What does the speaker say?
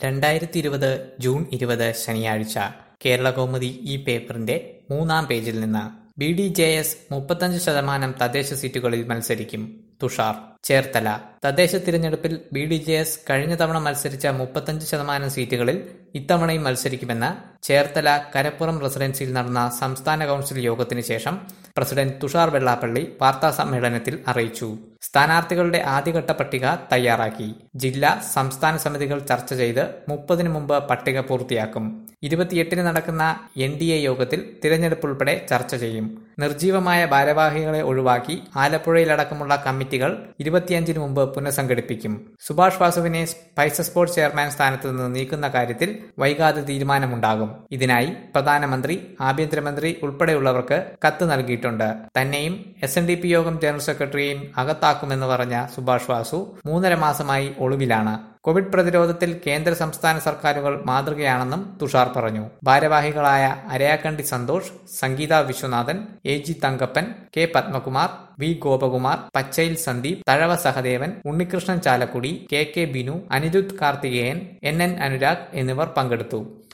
രണ്ടായിരത്തി ഇരുപത് ജൂൺ ഇരുപത് ശനിയാഴ്ച കേരളകൗമുദി ഈ പേപ്പറിന്റെ മൂന്നാം പേജിൽ നിന്ന് ബി ഡി ജെ എസ് മുപ്പത്തഞ്ച് ശതമാനം തദ്ദേശ സീറ്റുകളിൽ മത്സരിക്കും തുഷാർ ചേർത്തല തദ്ദേശ തിരഞ്ഞെടുപ്പിൽ ബി ഡി ജെ എസ് കഴിഞ്ഞ തവണ മത്സരിച്ച മുപ്പത്തഞ്ച് ശതമാനം സീറ്റുകളിൽ ഇത്തവണയും മത്സരിക്കുമെന്ന് ചേർത്തല കരപ്പുറം റെസിഡൻസിയിൽ നടന്ന സംസ്ഥാന കൗൺസിൽ യോഗത്തിന് ശേഷം പ്രസിഡന്റ് തുഷാർ വെള്ളാപ്പള്ളി വാർത്താ സമ്മേളനത്തിൽ അറിയിച്ചു സ്ഥാനാർത്ഥികളുടെ ആദ്യഘട്ട പട്ടിക തയ്യാറാക്കി ജില്ലാ സംസ്ഥാന സമിതികൾ ചർച്ച ചെയ്ത് മുപ്പതിനു മുമ്പ് പട്ടിക പൂർത്തിയാക്കും ഇരുപത്തിയെട്ടിന് നടക്കുന്ന എൻ ഡി എ യോഗത്തിൽ തിരഞ്ഞെടുപ്പ് ഉൾപ്പെടെ ചർച്ച ചെയ്യും നിർജീവമായ ഭാരവാഹികളെ ഒഴിവാക്കി ആലപ്പുഴയിലടക്കമുള്ള കമ്മിറ്റികൾ ഇരുപത്തിയഞ്ചിന് മുമ്പ് പുനഃസംഘടിപ്പിക്കും സുഭാഷ് വാസുവിനെ സ്പൈസസ് ബോർഡ് ചെയർമാൻ സ്ഥാനത്ത് നിന്ന് നീക്കുന്ന കാര്യത്തിൽ വൈകാതെ തീരുമാനമുണ്ടാകും ഇതിനായി പ്രധാനമന്ത്രി ആഭ്യന്തരമന്ത്രി ഉൾപ്പെടെയുള്ളവർക്ക് കത്ത് നൽകിയിട്ടുണ്ട് തന്നെയും എസ് എൻ ഡി പി യോഗം ജനറൽ സെക്രട്ടറിയെയും അകത്താക്കുമെന്ന് പറഞ്ഞ സുഭാഷ് വാസു മൂന്നര മാസമായി ഒളിവിലാണ് കോവിഡ് പ്രതിരോധത്തിൽ കേന്ദ്ര സംസ്ഥാന സർക്കാരുകൾ മാതൃകയാണെന്നും തുഷാർ പറഞ്ഞു ഭാരവാഹികളായ Arayakkandi Santhosh Sangeetha Viswanathan A G Thankappan K Padmakumar V Gopakumar Pachayil Sandeep Thazhava Sahadevan Unnikrishnan Chalakudy K K Binu Anirudh Karthikeyan N N Anurag എന്നിവർ പങ്കെടുത്തു